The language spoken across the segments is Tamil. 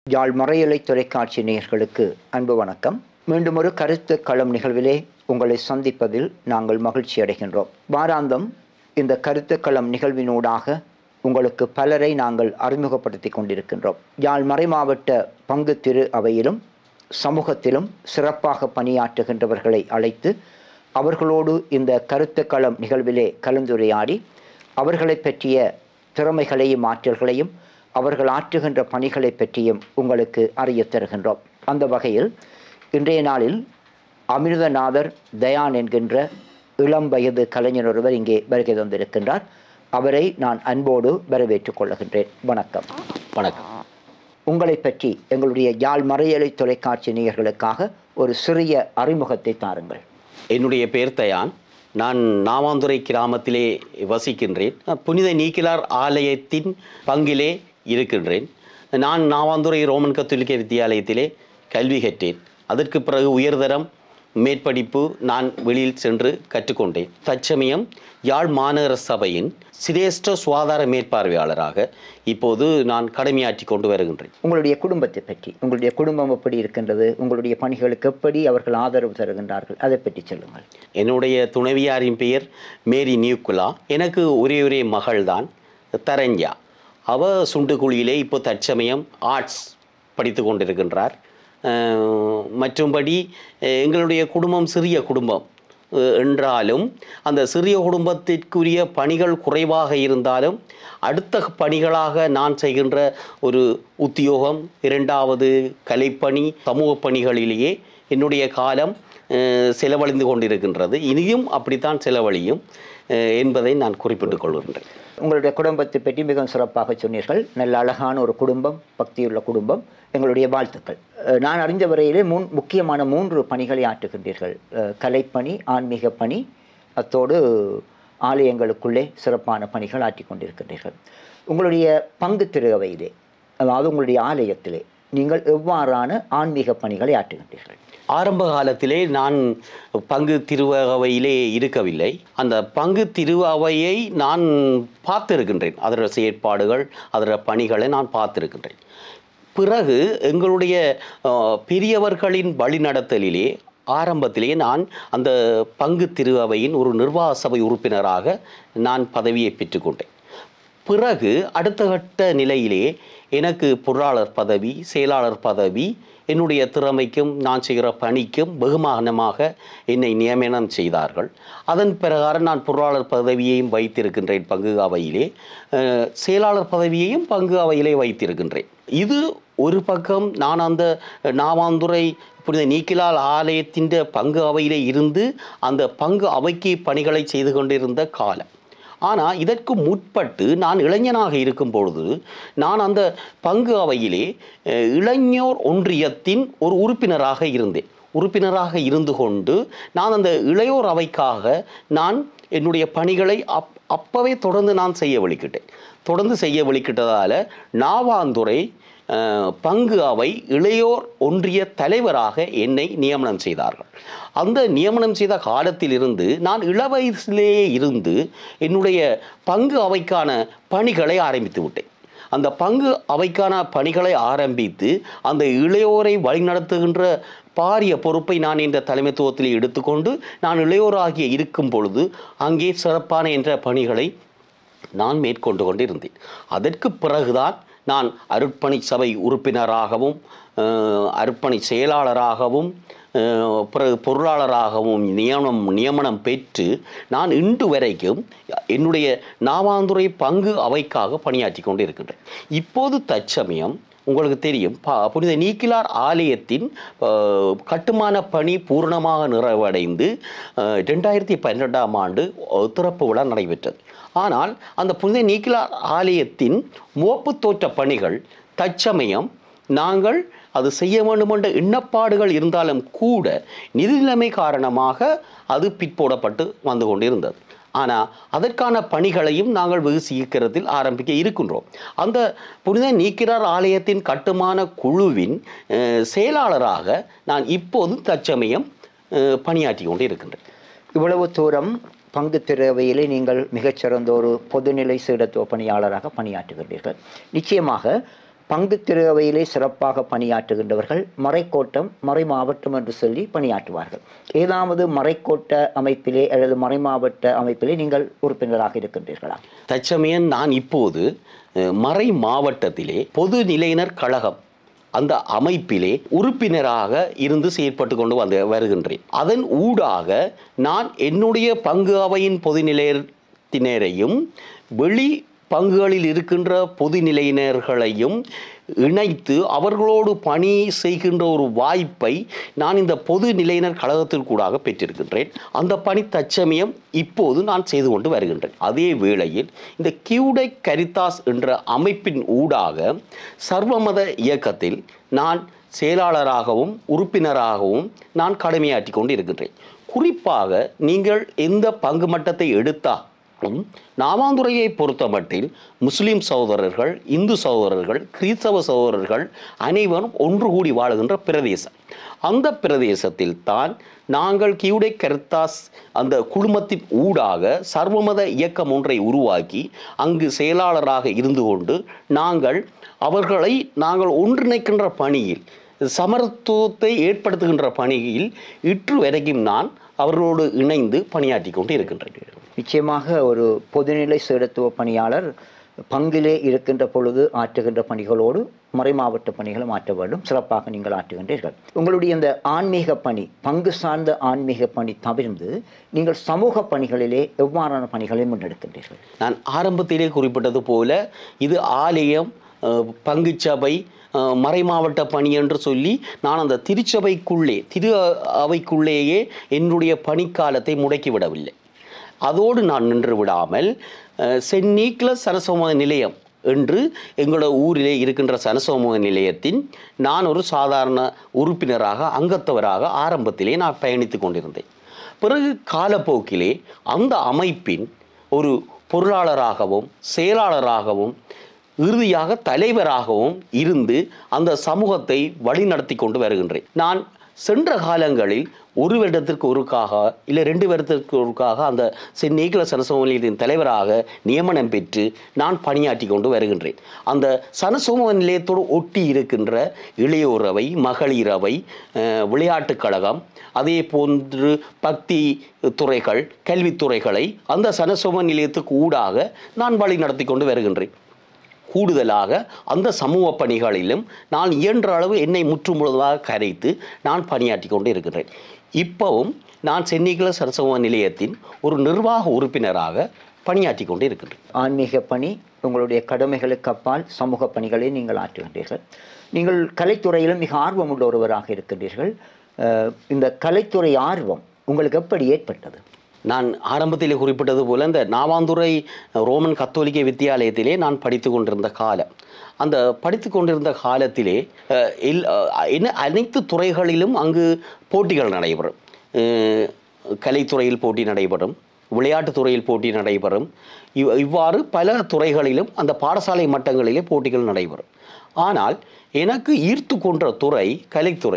யாழ் மறையலை தொலைக்காட்சி நேயர்களுக்கு அன்பு வணக்கம் மீண்டும் ஒரு கருத்து களம் நிகழ்விலே உங்களை சந்திப்பதில் நாங்கள் மகிழ்ச்சி அடைகின்றோம் வாராந்தம் இந்த கருத்து களம் நிகழ்வினூடாக உங்களுக்கு பலரை நாங்கள் அறிமுகப்படுத்தி கொண்டிருக்கின்றோம் யாழ் மறைமாவட்ட பங்கு திரு அவையிலும் சமூகத்திலும் சிறப்பாக பணியாற்றுகின்றவர்களை அழைத்து அவர்களோடு இந்த கருத்து களம் நிகழ்விலே கலந்துரையாடி அவர்களை பற்றிய திறமைகளையும் ஆற்றல்களையும் அவர்கள் ஆற்றுகின்ற பணிகளை பற்றியும் உங்களுக்கு அறியத் தருகின்றோம் அந்த வகையில் இன்றைய நாளில் அமிர்தநாதர் தயான் என்கின்ற இளம் வயது கலைஞர் ஒருவர் இங்கே வருகை தந்திருக்கின்றார் அவரை நான் அன்போடு வரவேற்றுக் கொள்ளுகின்றேன் வணக்கம் வணக்கம் உங்களை பற்றி எங்களுடைய யாழ் மறையலை தொலைக்காட்சி நேயர்களுக்காக ஒரு சிறிய அறிமுகத்தை தாருங்கள் என்னுடைய பெயர் தயான் நான் நாவாந்துறை கிராமத்திலே வசிக்கின்றேன் புனித நீக்கிலார் ஆலயத்தின் பங்கிலே இருக்கின்றேன் நான் நாவாந்துறை ரோமன் கத்தோலிக்க வித்தியாலயத்திலே கல்வி கற்றேன் அதற்கு பிறகு உயர்தரம் மேற்படிப்பு நான் வெளியில் சென்று கற்றுக்கொண்டேன் தற்சமயம் யாழ் மாநகர சபையின் சிரேஷ்ட சுகாதார மேற்பார்வையாளராக இப்போது நான் கடமையாற்றி கொண்டு வருகின்றேன் உங்களுடைய குடும்பத்தை பற்றி உங்களுடைய குடும்பம் எப்படி இருக்கின்றது உங்களுடைய பணிகளுக்கு எப்படி அவர்கள் ஆதரவு தருகின்றார்கள் அதை பற்றி சொல்லுங்கள் என்னுடைய துணைவியாரின் பெயர் மேரி நியூக்குலா எனக்கு ஒரே ஒரே மகள்தான் தரஞ்சா அவ சுண்டுகுழியிலே இப்போ தற்சமயம் ஆர்ட்ஸ் படித்து கொண்டிருக்கின்றார் அஹ், மற்றும்படி அஹ், எங்களுடைய குடும்பம் சிறிய குடும்பம் அஹ், என்றாலும் அந்த சிறிய குடும்பத்திற்குரிய பணிகள் குறைவாக இருந்தாலும் அடுத்த பணிகளாக நான் செய்கின்ற ஒரு உத்தியோகம் இரண்டாவது கலைப்பணி சமூக பணிகளிலேயே என்னுடைய காலம் அஹ், செலவழிந்து கொண்டிருக்கின்றது இனியும் அப்படித்தான் செலவழியும் அஹ், என்பதை நான் குறிப்பிட்டுக் கொள்கின்றேன் உங்களுடைய குடும்பத்தை பற்றி மிகவும் சிறப்பாக சொன்னீர்கள் நல்ல அழகான ஒரு குடும்பம் பக்தியுள்ள குடும்பம் எங்களுடைய வாழ்த்துக்கள் அஹ், நான் அறிந்த வரையிலே மூன் முக்கியமான மூன்று பணிகளை ஆற்றுகின்றீர்கள் அஹ், கலைப்பணி ஆன்மீக பணி அத்தோடு ஆலயங்களுக்குள்ளே சிறப்பான பணிகள் ஆற்றிக் கொண்டிருக்கின்றீர்கள் உங்களுடைய பங்கு திருவையிலே அதாவது உங்களுடைய ஆலயத்திலே நீங்கள் எவ்வாறான ஆன்மீக பணிகளை ஆற்றுகின்றீர்கள் ஆரம்ப காலத்திலே நான் பங்கு திருவகையிலே இருக்கவில்லை அந்த பங்கு திருவவையை நான் பார்த்திருக்கின்றேன் அதோட செயற்பாடுகள் அதோட பணிகளை நான் பார்த்திருக்கின்றேன் பிறகு எங்களுடைய அஹ், பெரியவர்களின் வழிநடத்தலிலே ஆரம்பத்திலே நான் அந்த பங்கு திருஅவையின் ஒரு நிர்வாக சபை உறுப்பினராக நான் பதவியை பெற்றுக்கொண்டேன் பிறகு அடுத்த கட்ட நிலையிலே எனக்கு பொருளாளர் பதவி செயலாளர் பதவி என்னுடைய திறமைக்கும் நான் செய்கிற பணிக்கும் வெகுமானமாக என்னை நியமனம் செய்தார்கள் அதன் பிரகாரம் நான் பொருளாளர் பதவியையும் வைத்திருக்கின்றேன் பங்கு அவையிலே அஹ், செயலாளர் பதவியையும் பங்கு அவையிலே வைத்திருக்கின்றேன் இது ஒரு பக்கம் நான் அந்த நாவாந்துறை புனித நீக்கிலால் ஆலயத்தின் பங்கு அவையிலே இருந்து அந்த பங்கு அவைக்கு பணிகளை செய்து கொண்டிருந்த காலம் ஆனால் இதற்கு முற்பட்டு நான் இளைஞனாக இருக்கும் பொழுது நான் அந்த பங்கு அவையிலே அஹ், இளைஞர் ஒன்றியத்தின் ஒரு உறுப்பினராக இருந்தேன் உறுப்பினராக இருந்து கொண்டு நான் அந்த இளையோர் அவைக்காக நான் என்னுடைய பணிகளை அப் அப்பவே தொடர்ந்து நான் செய்ய வலிக்கிட்டேன் தொடர்ந்து செய்ய வலிக்கிட்டதால் நாவாந்துறை அஹ், பங்கு அவை இளையோர் ஒன்றிய தலைவராக என்னை நியமனம் செய்தார்கள் அந்த நியமனம் செய்த காலத்திலிருந்து நான் இளவயசிலேயே இருந்து என்னுடைய பங்கு அவைக்கான பணிகளை ஆரம்பித்து விட்டேன் அந்த பங்கு அவைக்கான பணிகளை ஆரம்பித்து அந்த இளையோரை வழிநடத்துகின்ற பாரிய பொறுப்பை நான் இந்த தலைமைத்துவத்தில் எடுத்துக்கொண்டு நான் இளையோராகிய இருக்கும் பொழுது அங்கே சிறப்பான என்ற பணிகளை நான் மேற்கொண்டு கொண்டிருந்தேன் அதற்கு பிறகுதான் நான் அருட்பணி சபை உறுப்பினராகவும் அஹ், அருட்பணி செயலாளராகவும் அஹ், பிறகு பொருளாளராகவும் நியமனம் நியமனம் பெற்று நான் இன்று வரைக்கும் என்னுடைய நாவாந்துறை பங்கு அவைக்காக பணியாற்றி கொண்டு இருக்கின்றேன் இப்போது தற்சமயம் உங்களுக்கு தெரியும் ப புனித நீக்கிலார் ஆலயத்தின் அஹ், கட்டுமான பணி பூரணமாக நிறைவடைந்து அஹ், ரெண்டாயிரத்தி பன்னிரெண்டாம் ஆண்டு அஹ், திறப்பு விழா நடைபெற்றது ஆனால் அந்த புனித நீக்கிலார் ஆலயத்தின் முவப்பு தோற்ற பணிகள் தற்சமயம் நாங்கள் அது செய்ய வேண்டுமென்ற எண்ணப்பாடுகள் இருந்தாலும் கூட நிதி நிலைமை காரணமாக அது பிற்போடப்பட்டு வந்து கொண்டிருந்தது ஆனால் அதற்கான பணிகளையும் நாங்கள் வெகு சீக்கிரத்தில் ஆரம்பிக்க இருக்கின்றோம் அந்த புனித நீக்கிரார் ஆலயத்தின் கட்டுமான குழுவின் அஹ், செயலாளராக நான் இப்போது தற்சமயம் அஹ், பணியாற்றி கொண்டு இருக்கின்றேன் இவ்வளவு தூரம் பங்கு திறவையிலே நீங்கள் மிகச்சிறந்த ஒரு பொதுநிலை சீடத்துவ பணியாளராக பணியாற்றுகின்றீர்கள் நிச்சயமாக பங்கு திருவையிலே சிறப்பாக பணியாற்றுகின்றவர்கள் மறைக்கோட்டம் மறை மாவட்டம் என்று சொல்லி பணியாற்றுவார்கள் ஏதாவது மறைக்கோட்ட அமைப்பிலே அல்லது மறைமாவட்ட அமைப்பிலே நீங்கள் உறுப்பினராக இருக்கின்றீர்களா தற்சமயம் நான் இப்போது அஹ், மறை மாவட்டத்திலே பொது நிலையினர் கழகம் அந்த அமைப்பிலே உறுப்பினராக இருந்து செயற்பட்டு கொண்டு வந்து வருகின்றேன் அதன் ஊடாக நான் என்னுடைய பங்கு அவையின் பொது நிலையத்தினரையும் வெளி பங்குகளில் இருக்கின்ற பொது நிலையினர்களையும் இணைத்து அவர்களோடு பணி செய்கின்ற ஒரு வாய்ப்பை நான் இந்த பொது நிலையினர் கழகத்தில் கூடாக பெற்றிருக்கின்றேன் அந்த பணி தற்சமயம் இப்போது நான் செய்து கொண்டு வருகின்றேன் அதே வேளையில் இந்த கியூடை கரிதாஸ் என்ற அமைப்பின் ஊடாக சர்வமத இயக்கத்தில் நான் செயலாளராகவும் உறுப்பினராகவும் நான் கடமையாற்றி கொண்டு இருக்கின்றேன் குறிப்பாக நீங்கள் எந்த பங்கு மட்டத்தை எடுத்தால் இருந்தாலும் நாவாந்துறையை பொறுத்தமட்டில் முஸ்லிம் சகோதரர்கள் இந்து சகோதரர்கள் கிறிஸ்தவ சகோதரர்கள் அனைவரும் ஒன்று கூடி வாழுகின்ற பிரதேசம் அந்த பிரதேசத்தில் தான் நாங்கள் கியூடை கர்த்தாஸ் அந்த குழுமத்தின் ஊடாக சர்வமத இயக்கம் ஒன்றை உருவாக்கி அங்கு செயலாளராக இருந்து கொண்டு நாங்கள் அவர்களை நாங்கள் ஒன்றிணைக்கின்ற பணியில் சமத்துவத்தை ஏற்படுத்துகின்ற பணியில் இற்று வரைக்கும் நான் அவர்களோடு இணைந்து பணியாற்றி கொண்டு இருக்கின்றேன் நிச்சயமாக ஒரு பொதுநிலை சேடத்துவ பணியாளர் பங்கிலே இருக்கின்ற பொழுது ஆற்றுகின்ற பணிகளோடு மறைமாவட்ட பணிகளும் ஆற்ற வேண்டும் சிறப்பாக நீங்கள் ஆற்றுகின்றீர்கள் உங்களுடைய இந்த ஆன்மீக பணி பங்கு சார்ந்த ஆன்மீக பணி தவிர்ந்து நீங்கள் சமூக பணிகளிலே எவ்வாறான பணிகளை முன்னெடுக்கின்றீர்கள் நான் ஆரம்பத்திலே குறிப்பிட்டது போல இது ஆலயம் அஹ், பங்குச்சபை அஹ், மறைமாவட்ட பணி என்று சொல்லி நான் அந்த திருச்சபைக்குள்ளே திரு அவைக்குள்ளேயே என்னுடைய பணிக்காலத்தை முடக்கிவிடவில்லை அதோடு நான் நின்று விடாமல் அஹ், சென்ட் நீக்லஸ் சரசம நிலையம் என்று எங்களோட ஊரிலே இருக்கின்ற சனசோம நிலையத்தின் நான் ஒரு சாதாரண உறுப்பினராக அங்கத்தவராக ஆரம்பத்திலே நான் பயணித்து கொண்டிருந்தேன் பிறகு காலப்போக்கிலே அந்த அமைப்பின் ஒரு பொருளாளராகவும் செயலாளராகவும் இறுதியாக தலைவராகவும் இருந்து அந்த சமூகத்தை வழிநடத்தி கொண்டு வருகின்றேன் நான் சென்ற காலங்களில் ஒரு வருடத்திற்கு ஒருக்காக இல்லை ரெண்டு வருடத்திற்கு ஒருக்காக அந்த சென்னை நீக்கல சனசோமநிலையத்தின் தலைவராக நியமனம் பெற்று நான் பணியாற்றி கொண்டு வருகின்றேன் அந்த சனசோம நிலையத்தோடு ஒட்டி இருக்கின்ற இளையோரவை மகளிரவை அஹ், விளையாட்டுக் கழகம் அதே போன்று பக்தி துறைகள் கல்வித்துறைகளை அந்த சனசோம நிலையத்துக்கு ஊடாக நான் வழி நடத்தி கொண்டு வருகின்றேன் கூடுதலாக அந்த சமூக பணிகளிலும் நான் இயன்ற அளவு என்னை முற்றுமுழுதாக கரைத்து நான் பணியாற்றி கொண்டு இருக்கின்றேன் இப்பவும் நான் சென்னிகுல சரசம நிலையத்தின் ஒரு நிர்வாக உறுப்பினராக பணியாற்றி கொண்டு இருக்கின்றேன் ஆன்மீக பணி உங்களுடைய கடமைகளுக்கு அப்பால் சமூக பணிகளை நீங்கள் ஆற்றுகின்றீர்கள் நீங்கள் கலைத்துறையிலும் மிக ஆர்வம் உள்ள ஒருவராக இருக்கின்றீர்கள் அஹ், இந்த கலைத்துறை ஆர்வம் உங்களுக்கு எப்படி ஏற்பட்டது நான் ஆரம்பத்திலே குறிப்பிட்டது போல இந்த நாவாந்துறை ரோமன் கத்தோலிக்க வித்தியாலயத்திலே நான் படித்து கொண்டிருந்த காலம் அந்த படித்து கொண்டிருந்த காலத்திலே அஹ், எல்- அஹ், என்ன அனைத்து துறைகளிலும் அங்கு போட்டிகள் நடைபெறும் அஹ், கலைத்துறையில் போட்டி நடைபெறும் விளையாட்டுத் துறையில் போட்டி நடைபெறும் இவ் இவ்வாறு பல துறைகளிலும் அந்த பாடசாலை மட்டங்களிலே போட்டிகள் நடைபெறும் ஆனால் எனக்கு ஈர்த்து கொன்ற துறை கலைத்துறை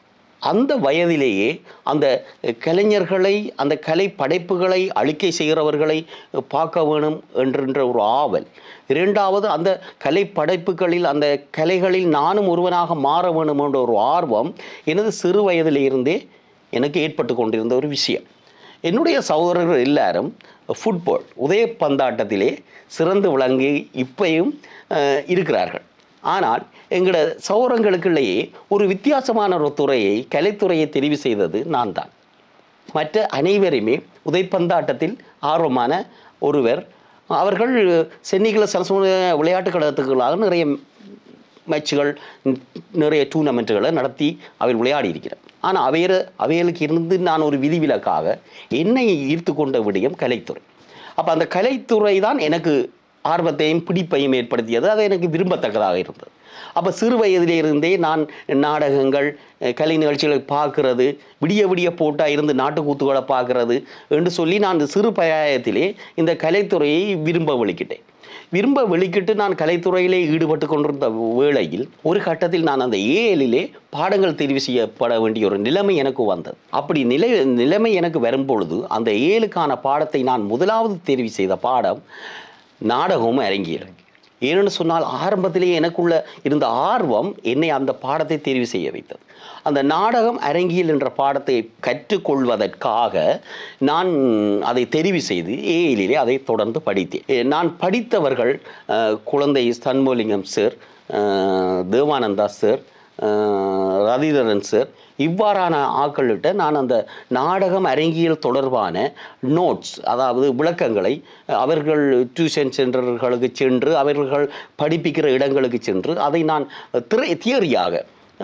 அந்த வயதிலேயே அந்த கலைஞர்களை அந்த கலை படைப்புகளை அழிக்கை செய்கிறவர்களை பார்க்க வேணும் என்கின்ற ஒரு ஆவல் இரண்டாவது அந்த கலை படைப்புகளில் அந்த கலைகளில் நானும் ஒருவனாக மாற வேணும் என்ற ஒரு ஆர்வம் எனது சிறு வயதிலிருந்தே எனக்கு ஏற்பட்டு கொண்டிருந்த ஒரு விஷயம் என்னுடைய சகோதரர்கள் எல்லாரும் ஃபுட்பால் உதய பந்தாட்டத்திலே சிறந்து விளங்கி இப்பையும் அஹ், இருக்கிறார்கள் ஆனால் எங்களோட சௌரங்களுக்குள்ளேயே ஒரு வித்தியாசமான ஒரு துறையை கலைத்துறையை தெரிவு செய்தது நான் தான் மற்ற அனைவருமே உதைப்பந்தாட்டத்தில் ஆர்வமான ஒருவர் அவர்கள் சென்னிகள சரசம விளையாட்டு கழகத்துக்களாக நிறைய மேட்சுகள் நிறைய டூர்னமெண்ட்டுகளை நடத்தி அவை விளையாடி இருக்கிறேன் ஆனால் அவையர் அவைகளுக்கு இருந்து நான் ஒரு விதிவிலக்காக என்னை ஈர்த்து கொண்ட விடயம் கலைத்துறை அப்போ அந்த கலைத்துறை தான் எனக்கு ஆர்வத்தையும் பிடிப்பையும் ஏற்படுத்தியது அது எனக்கு விரும்பத்தக்கதாக இருந்தது அப்போ சிறு வயதிலே இருந்தே நான் நாடகங்கள் அஹ், கலை நிகழ்ச்சிகளை பார்க்கிறது விடிய விடிய போட்டா இருந்து நாட்டுக்கூத்துகளை பார்க்கிறது என்று சொல்லி நான் இந்த சிறு பயாயத்திலே இந்த கலைத்துறையை விரும்ப வெளிக்கிட்டேன் விரும்ப வெளிக்கிட்டு நான் கலைத்துறையிலே ஈடுபட்டு கொண்டிருந்த வேளையில் ஒரு கட்டத்தில் நான் அந்த ஏஎலிலே பாடங்கள் தெரிவு செய்யப்பட வேண்டிய ஒரு நிலைமை எனக்கு வந்தது அப்படி நிலை நிலைமை எனக்கு வரும்பொழுது அந்த ஏழுக்கான பாடத்தை நான் முதலாவது தெரிவு செய்த பாடம் நாடகமும் அரங்கியல் ஏனென்று சொன்னால் ஆரம்பத்திலேயே எனக்குள்ள இருந்த ஆர்வம் என்னை அந்த பாடத்தை தெரிவு செய்ய வைத்தது அந்த நாடகம் அரங்கியல் என்ற பாடத்தை கற்றுக்கொள்வதற்காக நான் அதை தெரிவு செய்து ஏயிலே அதை தொடர்ந்து படித்தேன் எ, நான் படித்தவர்கள் அஹ், குழந்தை சண்முலிங்கம் சார் அஹ், தேவானந்தா சார் அஹ், ரதிதரன் சார் இவ்வாறான ஆட்கள்கிட்ட நான் அந்த நாடகம் அரங்கியல் தொடர்பான நோட்ஸ் அதாவது விளக்கங்களை அவர்கள் டியூஷன் சென்டர்களுக்கு சென்று அவர்கள் படிப்பிக்கிற இடங்களுக்கு சென்று அதை நான் திரை தியரியாக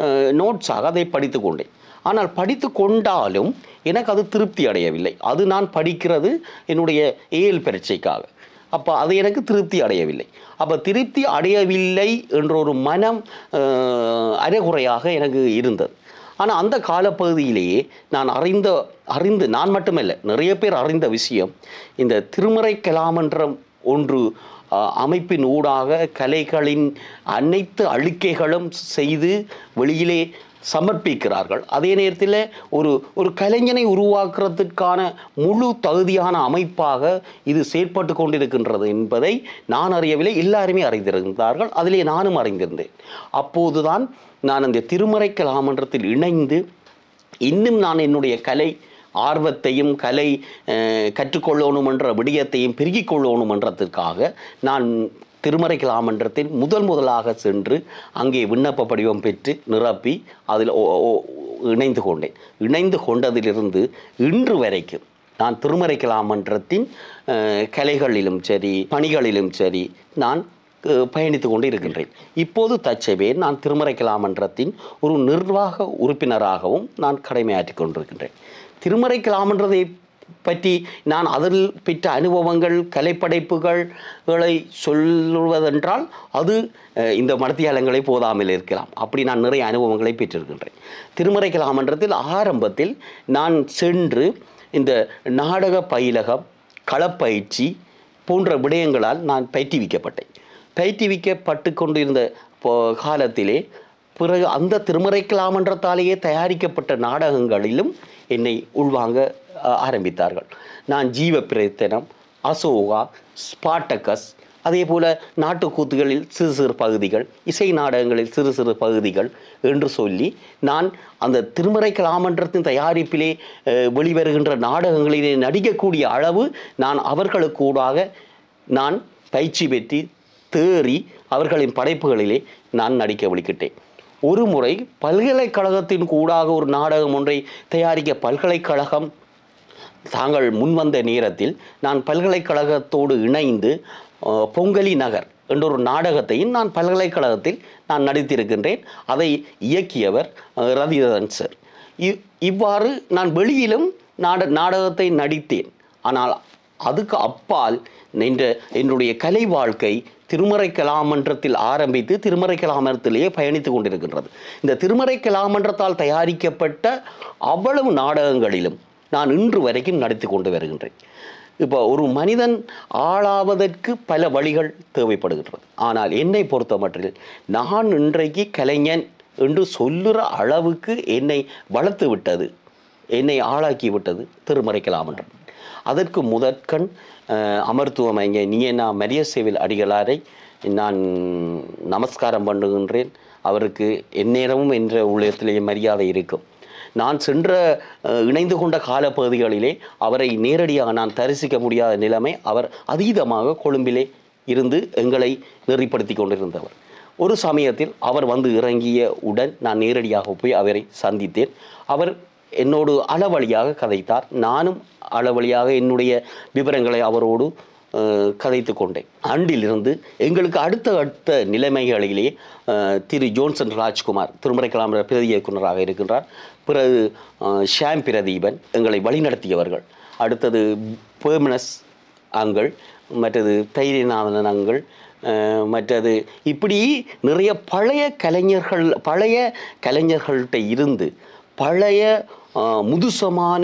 நோட்ஸாக அதை படித்து கொண்டேன் ஆனால் படித்து கொண்டாலும் எனக்கு அது திருப்தி அடையவில்லை அது நான் படிக்கிறது என்னுடைய ஏஎல் பரீட்சைக்காக அப்போ அது எனக்கு திருப்தி அடையவில்லை அப்போ திருப்தி அடையவில்லை என்ற ஒரு மனம் அஹ், அரைகுறையாக எனக்கு இருந்தது ஆனால் அந்த காலப்பகுதியிலேயே நான் அறிந்த அறிந்து நான் மட்டுமல்ல நிறைய பேர் அறிந்த விஷயம் இந்த திருமறை கலாமன்றம் ஒன்று அஹ், அமைப்பின் ஊடாக கலைகளின் அனைத்து அழுக்கைகளும் செய்து வெளியிலே சமர்ப்பிக்கிறார்கள் அதே நேரத்தில் ஒரு ஒரு கலைஞனை உருவாக்குறதுக்கான முழு தகுதியான அமைப்பாக இது செயற்பட்டு கொண்டிருக்கின்றது என்பதை நான் அறியவில்லை எல்லாருமே அறிந்திருந்தார்கள் அதிலே நானும் அறிந்திருந்தேன் அப்போதுதான் நான் அந்த திருமறை கலாமன்றத்தில் இணைந்து இன்னும் நான் என்னுடைய கலை ஆர்வத்தையும் கலை அஹ், கற்றுக்கொள்ளணும் என்ற விடயத்தையும் பெருக்கிக் கொள்ளணும் என்றதற்காக நான் திருமறை கலாமன்றத்தில் முதல் முதலாக சென்று அங்கே விண்ணப்ப படிவம் பெற்று நிரப்பி அதில் ஓ- ஓ- இணைந்து கொண்டேன் இணைந்து கொண்டதிலிருந்து இன்று வரைக்கும் நான் திருமறை கலாமன்றத்தின் அஹ், கலைகளிலும் சரி பணிகளிலும் சரி நான் அஹ், பயணித்து கொண்டு இருக்கின்றேன் இப்போது தச்சபேர் நான் திருமறை கலாமன்றத்தின் ஒரு நிர்வாக உறுப்பினராகவும் நான் கடமையாற்றிக் கொண்டிருக்கின்றேன் திருமறை கலாமன்றதை பற்றி நான் அதில் பெற்ற அனுபவங்கள் கலைப்படைப்புகளை சொல்வதென்றால் அது அஹ், இந்த மடத்தியாலங்களை போதாமல் இருக்கலாம் அப்படி நான் நிறைய அனுபவங்களை பெற்றிருக்கின்றேன் திருமறை கலாமன்றத்தில் ஆரம்பத்தில் நான் சென்று இந்த நாடக பயிலகம் களப்பயிற்சி போன்ற விடயங்களால் நான் பயிற்றுவிக்கப்பட்டேன் பயிற்றுவிக்கப்பட்டு கொண்டிருந்த போ- காலத்திலே பிறகு அந்த திருமறை கலாமன்றத்தாலேயே தயாரிக்கப்பட்ட நாடகங்களிலும் என்னை உள்வாங்க அஹ், ஆரம்பித்தார்கள் நான் ஜீவ பிரயத்தனம் அசோகா ஸ்பாட்டகஸ் அதே போல நாட்டுக்கூத்துகளில் சிறு சிறு பகுதிகள் இசை நாடகங்களில் சிறு சிறு பகுதிகள் என்று சொல்லி நான் அந்த திருமறை கலாமன்றத்தின் தயாரிப்பிலே அஹ், வெளிவருகின்ற நாடகங்களிலே நடிக்கக்கூடிய அளவு நான் அவர்களுக்கூடாக நான் பயிற்சி பெற்று தேறி அவர்களின் படைப்புகளிலே நான் நடிக்க வலிக்கிட்டேன் ஒரு முறை பல்கலைக்கழகத்தின் கூடாக ஒரு நாடகம் ஒன்றை தயாரிக்க பல்கலைக்கழகம் தாங்கள் முன்வந்த நேரத்தில் நான் பல்கலைக்கழகத்தோடு இணைந்து அஹ், பொங்கலி நகர் என்ற ஒரு நாடகத்தையும் நான் பல்கலைக்கழகத்தில் நான் நடித்திருக்கின்றேன் அதை இயக்கியவர் அஹ், ரவிதரன் சார் இவ் இவ்வாறு நான் வெளியிலும் நாட நாடகத்தை நடித்தேன் ஆனால் அதுக்கு அப்பால் நின்ற என்னுடைய கலை வாழ்க்கை திருமறை கலாமன்றத்தில் ஆரம்பித்து திருமறை கலாமன்றத்திலேயே பயணித்து கொண்டிருக்கின்றது இந்த திருமறை கலாமன்றத்தால் தயாரிக்கப்பட்ட அவ்வளவு நாடகங்களிலும் நான் இன்று வரைக்கும் நடத்தி கொண்டு வருகின்றேன் இப்போ ஒரு மனிதன் ஆளாவதற்கு பல வழிகள் தேவைப்படுகின்றது ஆனால் என்னை பொறுத்தமட்டில் நான் இன்றைக்கு கலைஞன் என்று சொல்லுற அளவுக்கு என்னை வளர்த்து விட்டது என்னை ஆளாக்கி விட்டது திருமறை கலாமன்றம் அதற்கு முதற்கண் அஹ், அமர்த்துவம் இங்கே நீயனா மரியசேவில் அடிகளாரை நான் நமஸ்காரம் பண்ணுகின்றேன் அவருக்கு எந்நேரமும் என்ற உள்ளத்திலேயே மரியாதை இருக்கும் நான் சென்ற அஹ், இணைந்து கொண்ட காலப்பகுதிகளிலே அவரை நேரடியாக நான் தரிசிக்க முடியாத நிலைமை அவர் அதீதமாக கொழும்பிலே இருந்து எங்களை நெறிப்படுத்தி கொண்டிருந்தவர் ஒரு சமயத்தில் அவர் வந்து இறங்கிய உடன் நான் நேரடியாக போய் அவரை சந்தித்தேன் அவர் என்னோடு அளவழியாக கதைத்தார் நானும் அளவழியாக என்னுடைய விவரங்களை அவரோடு அஹ், கதைத்து கொண்டேன் அன்றிலிருந்து எங்களுக்கு அடுத்த அடுத்த நிலைமைகளிலே அஹ், திரு ஜோன்சன் ராஜ்குமார் திருமறை கலாமர பிரதி இயக்குனராக இருக்கின்றார் பிறகு அஹ், ஷாம் பிரதீபன் எங்களை வழிநடத்தியவர்கள் அடுத்தது பேர்மனஸ் அங்கள் மற்றது தைரியநாதன் அங்கள் அஹ், மற்றது இப்படி நிறைய பழைய கலைஞர்கள் பழைய கலைஞர்கள்ட்ட இருந்து பழைய அஹ், முதுசமான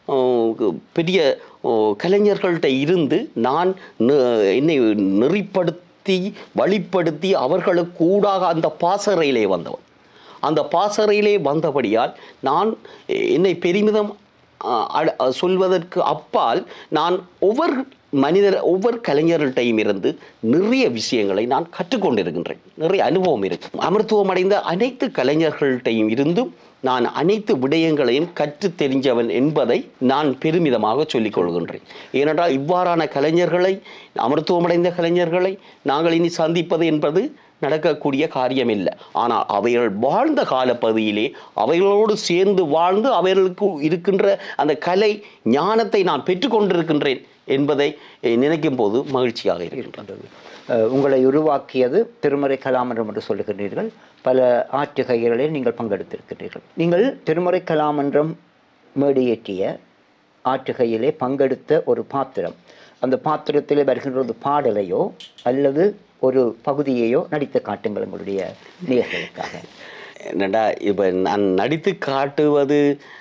அஹ், பெரிய அஹ், கலைஞர்கள்ட்ட இருந்து நான் நெ- என்னை நெறிப்படுத்தி வழிப்படுத்தி அவர்களுக்கு கூடாக அந்த பாசறையிலே வந்தவன் அந்த பாசறையிலே வந்தபடியால் நான் என்னை பெருமிதம் அஹ், அட- அஹ், சொல்வதற்கு அப்பால் நான் ஒவ்வொரு மனிதர் ஒவ்வொரு கலைஞர்கள்ட்டையும் இருந்து நிறைய விஷயங்களை நான் கற்றுக்கொண்டிருக்கின்றேன் நிறைய அனுபவம் இருக்கு அமர்த்துவம் அடைந்த அனைத்து கலைஞர்கள்ட்டையும் இருந்தும் நான் அனைத்து விடயங்களையும் கற்று தெரிஞ்சவன் என்பதை நான் பெருமிதமாக சொல்லிக் கொள்கின்றேன் ஏனென்றால் இவ்வாறான கலைஞர்களை அமர்த்துவமடைந்த கலைஞர்களை நாங்கள் இனி சந்திப்பது என்பது நடக்கக்கூடிய காரியம் இல்லை ஆனால் அவைகள் வாழ்ந்த காலப்பகுதியிலே அவைகளோடு சேர்ந்து வாழ்ந்து அவைகளுக்கு இருக்கின்ற அந்த கலை ஞானத்தை நான் பெற்றுக்கொண்டிருக்கின்றேன் என்பதை eh, நினைக்கும் போது மகிழ்ச்சியாக இருக்கின்றது அஹ், உங்களை உருவாக்கியது திருமறை கலாமன்றம் என்று சொல்லுகிறீர்கள் பல ஆற்றுகைகளில் நீங்கள் பங்கெடுத்திருக்கிறீர்கள் நீங்கள் திருமறை கலாமன்றம் மேடியேற்றிய ஆற்றுகையிலே பங்கெடுத்த ஒரு பாத்திரம் அந்த பாத்திரத்திலே வருகின்ற ஒரு பாடலையோ அல்லது ஒரு பகுதியையோ நடித்து காட்டுங்கள் உங்களுடைய நேயர்களுக்காக என்னடா இப்போ நான் நடித்து காட்டுவது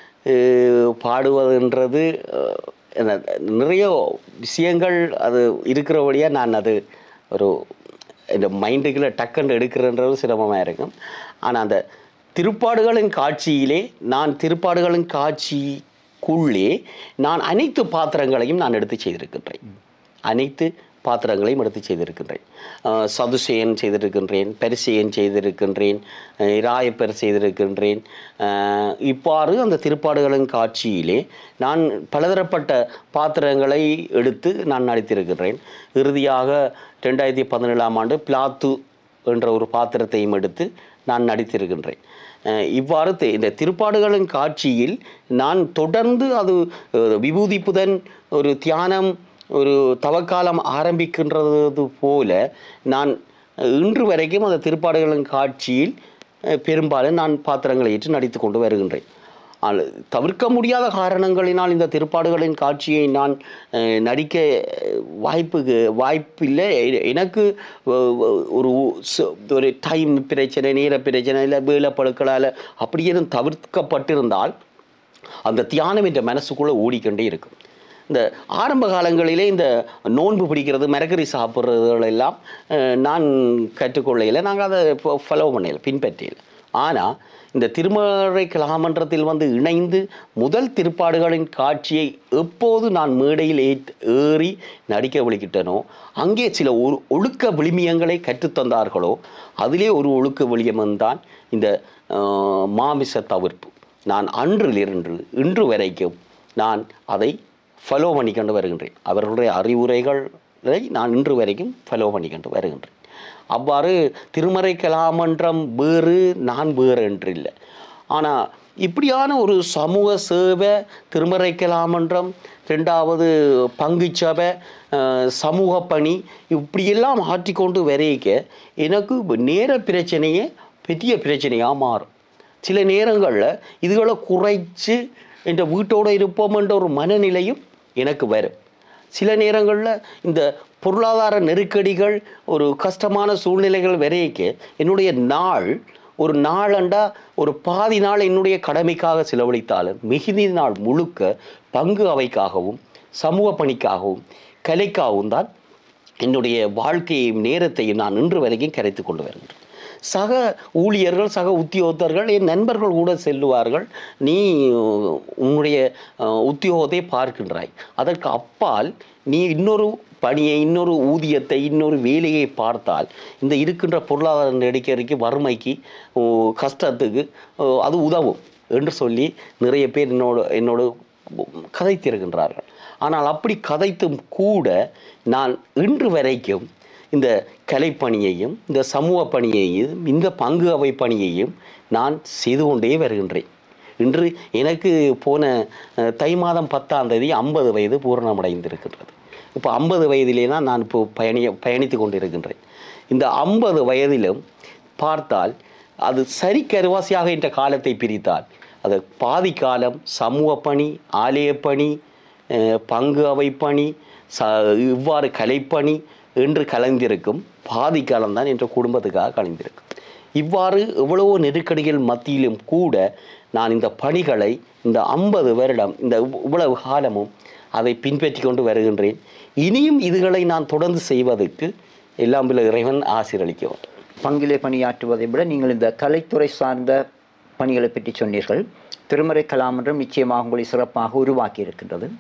அஹ், பாடுவதுன்றது அஹ், என்ன, நிறைய விஷயங்கள் அது இருக்கிறபடியாக நான் அது ஒரு இந்த மைண்டுக்குள்ள டக்குன்னு எடுக்கிறன்றது சிரமமாக இருக்கும் ஆனால் அந்த திருப்பாடுகளின் காட்சியிலே நான் திருப்பாடுகளின் காட்சிக்குள்ளே நான் அனைத்து பாத்திரங்களையும் நான் எடுத்து செய்திருக்கின்றேன் அனைத்து பாத்திரங்களையும் எடுத்து செய்திருக்கின்றேன் அஹ் சதுசேயன் செய்திருக்கின்றேன் பரிசேயன் செய்திருக்கின்றேன் அஹ் இராயப்பர் செய்திருக்கின்றேன் அஹ் இவ்வாறு அந்த திருப்பாடுகளின் காட்சியிலே நான் பலதரப்பட்ட பாத்திரங்களை எடுத்து நான் நடித்திருக்கின்றேன் இறுதியாக ரெண்டாயிரத்தி பதினேழாம் ஆண்டு பிளாத்து என்ற ஒரு பாத்திரத்தையும் எடுத்து நான் நடித்திருக்கின்றேன் அஹ் இவ்வாறு தி- இந்த திருப்பாடுகளின் காட்சியில் நான் தொடர்ந்து அது அஹ், விபூதி புதன் ஒரு தியானம் ஒரு தவக்காலம் ஆரம்பிக்கின்றது போல நான் அஹ், இன்று வரைக்கும் அந்த திருப்பாடுகளின் காட்சியில் அஹ், பெரும்பாலும் நான் பாத்திரங்களை ஏற்று நடித்து கொண்டு வருகின்றேன் ஆனால் தவிர்க்க முடியாத காரணங்களினால் இந்த திருப்பாடுகளின் காட்சியை நான் அஹ், நடிக்க அஹ், வாய்ப்புக்கு வாய்ப்பில்லை எ- எனக்கு அஹ், ஒரு ச- ஒரு டைம் பிரச்சனை நேர பிரச்சனை இல்லை வேலைப்பழுக்களால் அப்படி எதுவும் தவிர்க்கப்பட்டிருந்தால் அந்த தியானம் என்ற மனசுக்குள்ளே ஓடிக்கொண்டே இருக்கும் இந்த ஆரம்ப காலங்களிலே இந்த நோன்பு பிடிக்கிறது மிரக்கறி சாப்பிட்றதுகள் எல்லாம் அஹ், நான் கற்றுக்கொள்ளையில் நாங்கள் அதை ஃபாலோ பண்ணல பின்பற்றியல ஆனால் இந்த திருமறை கலாமன்றத்தில் வந்து இணைந்து முதல் திருப்பாடுகளின் காட்சியை எப்போது நான் மேடையில் ஏத் ஏறி நடிக்க விழிக்கிட்டனோ அங்கே சில ஒரு ஒழுக்க விளிமியங்களை கற்றுத்தந்தார்களோ அதிலே ஒரு ஒழுக்க விளியமன் தான் இந்த அஹ், மாமிச தவிர்ப்பு நான் அன்றிலிருந்து இன்று வரைக்கும் நான் அதை ஃபாலோ பண்ணிக்கொண்டு வருகின்றேன் அவர்களுடைய அறிவுரைகளை நான் இன்று வரைக்கும் ஃபாலோ பண்ணிக்கொண்டு வருகின்றேன் அவ்வாறு திருமறை கலாமன்றம் வேறு நான் வேறு என்று இல்லை ஆனால் இப்படியான ஒரு சமூக சேவை திருமறை கலாமன்றம் ரெண்டாவது பங்குச்சபை அஹ், சமூக பணி இப்படியெல்லாம் ஆற்றிக்கொண்டு வரைக்க எனக்கு நேர பிரச்சனையே பெரிய பிரச்சனையாக மாறும் சில நேரங்களில் இதுகளை குறைச்சு என்ற வீட்டோடு இருப்போம் என்ற ஒரு மனநிலையும் எனக்கு வரும் சில நேரங்களில் இந்த பொருளாதார நெருக்கடிகள் ஒரு கஷ்டமான சூழ்நிலைகள் வரைக்க என்னுடைய நாள் ஒரு நாளண்டா ஒரு பாதி நாள் என்னுடைய கடமைக்காக செலவழித்தாலும் மிகுதி நாள் முழுக்க பங்கு அவைக்காகவும் சமூக பணிக்காகவும் கலைக்காகவும் தான் என்னுடைய வாழ்க்கையையும் நேரத்தையும் நான் இன்று வரைக்கும் கரைத்து கொண்டு வருகின்றேன் சக ஊழியர்கள் சக உத்தியோகத்தர்கள் என் நண்பர்கள் கூட செல்லுவார்கள் நீ அஹ், உன்னுடைய அஹ், உத்தியோகத்தை பார்க்கின்றாய் அதற்கு அப்பால் நீ இன்னொரு பணியை இன்னொரு ஊதியத்தை இன்னொரு வேலையை பார்த்தால் இந்த இருக்கின்ற பொருளாதார நெருக்கடிக்கு வறுமைக்கு ஓ, கஷ்டத்துக்கு ஓ, அது உதவும் என்று சொல்லி நிறைய பேர் என்னோடு என்னோடு கதைத்திருக்கின்றார்கள் ஆனால் அப்படி கதைத்தும் கூட நான் இன்று வரைக்கும் இந்த கலைப்பணியையும் இந்த சமூக பணியையும் இந்த பங்கு அவை பணியையும் நான் செய்து கொண்டே வருகின்றேன் இன்று எனக்கு போன அஹ், தை மாதம் பத்தாம் தேதி ஐம்பது வயது பூரணமடைந்திருக்கின்றது இப்போ ஐம்பது வயதிலே தான் நான் இப்போ பயணிய பயணித்து கொண்டிருக்கின்றேன் இந்த ஐம்பது வயதிலும் பார்த்தால் அது சரிக்கருவாசியாக என்ற காலத்தை பிரித்தால் அது பாதி காலம் சமூக பணி ஆலய பணி அஹ், பங்கு அவை பணி ச இவ்வாறு கலைப்பணி என்று கலந்திருக்கும் பாதி காலம்தான் என்ற குடும்பத்துக்காக கலந்திருக்கும் இவ்வாறு எவ்வளவோ நெருக்கடிகள் மத்தியிலும் கூட நான் இந்த பணிகளை இந்த ஐம்பது வருடம் இந்த இவ்- இவ்வளவு காலமும் அதை பின்பற்றி கொண்டு வருகின்றேன் இனியும் இதுகளை நான் தொடர்ந்து செய்வதற்கு எல்லாம் வல்ல இறைவன் ஆசீர்வதிக்க வேண்டும் பங்கிலே பணியாற்றுவதை விட நீங்கள் இந்த கலைத்துறை சார்ந்த பணிகளை பற்றி சொன்னீர்கள் திருமறை கலாமன்றம் நிச்சயமாக உங்களை சிறப்பாக உருவாக்கி இருக்கின்றது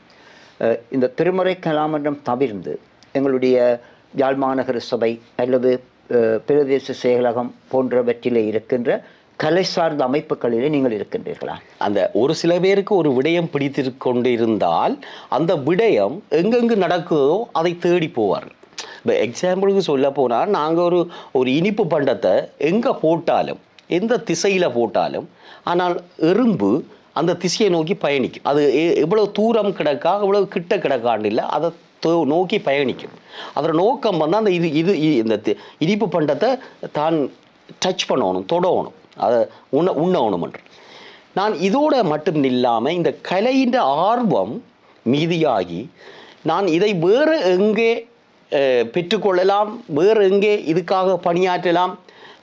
அஹ், இந்த திருமுறை கலாமன்றம் தவிர்ந்து எங்களுடைய யாழ் மாநகர சபை அல்லது அஹ், பிரதேச செயலகம் போன்றவற்றிலே இருக்கின்ற கலை சார்ந்த அமைப்புகளிலே நீங்கள் இருக்கின்றீர்களா அந்த ஒரு சில பேருக்கு ஒரு விடயம் பிடித்து கொண்டு இருந்தால் அந்த விடயம் எங்கெங்கு நடக்குதோ அதை தேடி போவார்கள் இப்போ எக்ஸாம்பிளுக்கு சொல்ல போனால் நாங்கள் ஒரு ஒரு இனிப்பு பண்டத்தை எங்கே போட்டாலும் எந்த திசையில் போட்டாலும் ஆனால் எறும்பு அந்த திசையை நோக்கி பயணிக்கும் அது எ- எவ்வளவு தூரம் கிடக்கா எவ்வளவு கிட்ட கிடக்கான்னு இல்லை அதை தோ- நோக்கி பயணிக்கும் அதோட நோக்கம் வந்து அந்த இது இது இ- இந்த தி- இனிப்பு பண்டத்தை தான் டச் பண்ணணும் தொடணும் அதை உண்ண உண்ணணும் என்று நான் இதோட மட்டும் இல்லாமல் இந்த கலையின் ஆர்வம் மீதியாகி நான் இதை வேறு எங்கே அஹ், பெற்றுக்கொள்ளலாம் வேறு எங்கே இதுக்காக பணியாற்றலாம்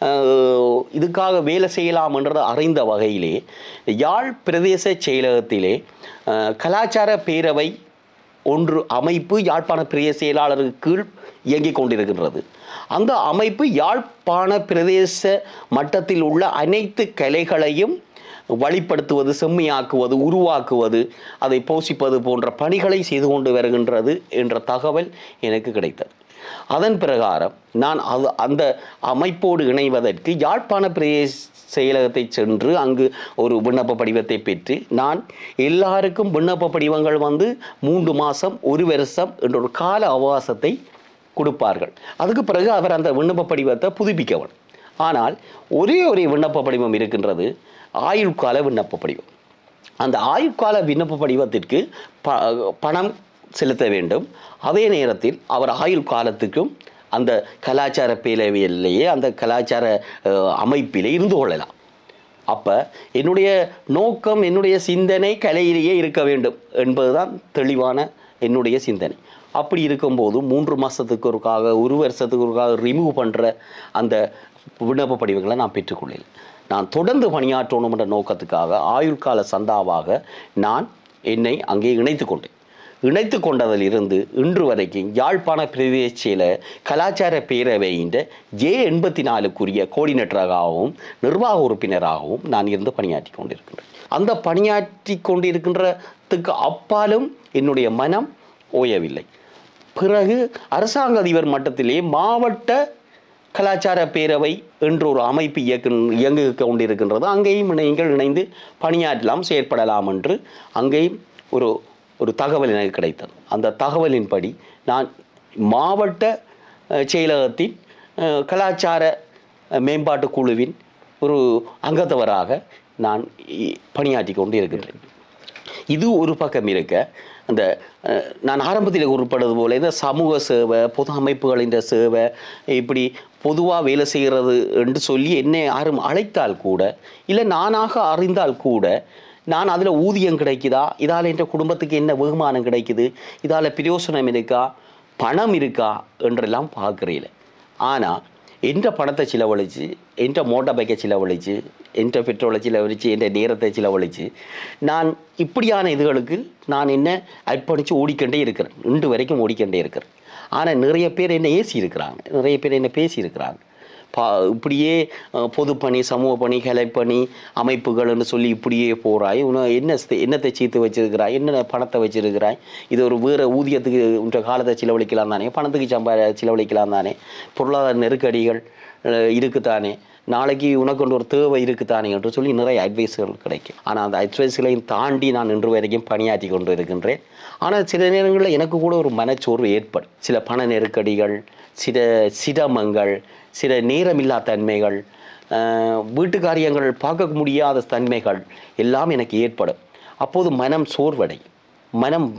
அஹ், இதுக்காக வேலை செய்யலாம் என்றதை அறிந்த வகையிலே யாழ் பிரதேச செயலகத்திலே அஹ், கலாச்சார பேரவை ஒன்று அமைப்பு யாழ்ப்பாண பிரதேச செயலாளருக்கு கீழ் இயங்கிக் கொண்டிருக்கின்றது அந்த அமைப்பு யாழ்ப்பாண பிரதேச மட்டத்தில் உள்ள அனைத்து கலைகளையும் வழிப்படுத்துவது செம்மையாக்குவது உருவாக்குவது அதை போஷிப்பது போன்ற பணிகளை செய்து கொண்டு வருகின்றது என்ற தகவல் எனக்கு கிடைத்தது அதன் பிரகாரம் நான் அது அந்த அமைப்போடு இணைவதற்கு யாழ்ப்பாண பிரதேச செயலகத்தை சென்று அங்கு ஒரு விண்ணப்ப படிவத்தை பெற்று நான் எல்லாருக்கும் விண்ணப்ப படிவங்கள் வந்து மூன்று மாதம் ஒரு வருஷம் என்ற ஒரு கால அவகாசத்தை கொடுப்பார்கள் அதுக்கு பிறகு அவர் அந்த விண்ணப்ப படிவத்தை புதுப்பிக்கவன் ஆனால் ஒரே ஒரு விண்ணப்ப படிவம் இருக்கின்றது ஆயுட்கால விண்ணப்ப படிவம் அந்த ஆயுட்கால விண்ணப்ப படிவத்திற்கு ப பணம் செலுத்த வேண்டும் அதே நேரத்தில் அவர் ஆயுள் காலத்துக்கும் அந்த கலாச்சார பேரவையிலேயே அந்த கலாச்சார அஹ், அமைப்பிலே இருந்து கொள்ளலாம் அப்போ என்னுடைய நோக்கம் என்னுடைய சிந்தனை கலையிலேயே இருக்க வேண்டும் என்பதுதான் தெளிவான என்னுடைய சிந்தனை அப்படி இருக்கும்போது மூன்று மாதத்துக்கு ஒருக்காக ஒரு வருஷத்துக்கு ஒருக்காக ரிமூவ் பண்ணுற அந்த விண்ணப்ப படிவங்களை நான் பெற்றுக்கொள்ளல நான் தொடர்ந்து பணியாற்றணும் என்ற நோக்கத்துக்காக ஆயுள்கால சந்தாவாக நான் என்னை அங்கே இணைத்து கொண்டேன் இணைத்து கொண்டதிலிருந்து இன்று வரைக்கும் யாழ்ப்பாண பிரதேசில கலாச்சார பேரவையின் ஜே எண்பத்தி நாலுக்குரிய கோஆர்டினேட்டராகவும் நிர்வாக உறுப்பினராகவும் நான் இருந்து பணியாற்றி கொண்டிருக்கின்றேன் அந்த பணியாற்றி கொண்டிருக்கின்றதுக்கு அப்பாலும் என்னுடைய மனம் ஓயவில்லை பிறகு அரசாங்க அதிபர் மட்டத்திலே மாவட்ட கலாச்சார பேரவை என்ற ஒரு அமைப்பு இயக்கு இயங்கு கொண்டிருக்கின்றது அங்கேயும் நீங்கள் இணைந்து பணியாற்றலாம் செயற்படலாம் என்று அங்கேயும் ஒரு ஒரு தகவல் எனக்கு கிடைத்தது அந்த தகவலின்படி நான் மாவட்ட அஹ், செயலகத்தின் அஹ், கலாச்சார அஹ், மேம்பாட்டு குழுவின் ஒரு அங்கத்தவராக நான் இ- பணியாற்றி கொண்டு இருக்கின்றேன் இது ஒரு பக்கம் இருக்க அந்த அஹ், நான் ஆரம்பத்தில் குறிப்பிட்டது போல இந்த சமூக சேவை பொது அமைப்புகளின் சேவை இப்படி பொதுவாக வேலை செய்கிறது என்று சொல்லி என்னை யாரும் அழைத்தால் கூட இல்லை நானாக அறிந்தால் கூட நான் அதில் ஊதியம் கிடைக்குதா இதால் என்ற குடும்பத்துக்கு என்ன வெகுமானம் கிடைக்குது இதால் பிரயோசனம் இருக்கா பணம் இருக்கா என்றெல்லாம் பார்க்குறீல ஆனால் என்ற பணத்தை செலவழித்து என்ற மோட்டார் பைக்கை செலவழித்து என்ற பெட்ரோலை செலவழித்து என்ற நேரத்தை செலவழித்து நான் இப்படியான இதுகளுக்கு நான் என்ன அர்ப்பணித்து ஓடிக்கொண்டே இருக்கிறேன் இன்று வரைக்கும் ஓடிக்கொண்டே இருக்கிறேன் ஆனால் நிறைய பேர் என்ன ஏசி இருக்கிறாங்க நிறைய பேர் என்ன பேசி இருக்கிறாங்க பா இப்படியே அஹ், பொதுப்பணி சமூக பணி கலைப்பணி அமைப்புகள்னு சொல்லி இப்படியே போகிறாய் உன என்ன ஸ்த- என்னத்தை சீத்து வச்சிருக்கிறாய் என்ன பணத்தை வச்சிருக்கிறாய் இது ஒரு வேறு ஊதியத்துக்கு உன்ற காலத்தை செலவழிக்கலாம் தானே பணத்துக்கு சம்பா செலவழிக்கலாம் தானே பொருளாதார நெருக்கடிகள் அஹ், இருக்குதானே நாளைக்கு உனக்கு ஒரு தேவை இருக்குதானே என்று சொல்லி நிறைய அட்வைஸ்கள் கிடைக்கும் ஆனால் அந்த அட்வைஸ்களையும் தாண்டி நான் இன்று வரைக்கும் பணியாற்றி கொண்டு இருக்கின்றேன் ஆனால் சில நேரங்களில் எனக்கு கூட ஒரு மனச்சோர்வு ஏற்படும் சில பண நெருக்கடிகள் சில சிரமங்கள் சில நேரமில்லா தன்மைகள் அஹ், வீட்டு காரியங்கள் பார்க்க முடியாத தன்மைகள் எல்லாம் எனக்கு ஏற்படும் அப்போது மனம் சோர்வடையும் மனம்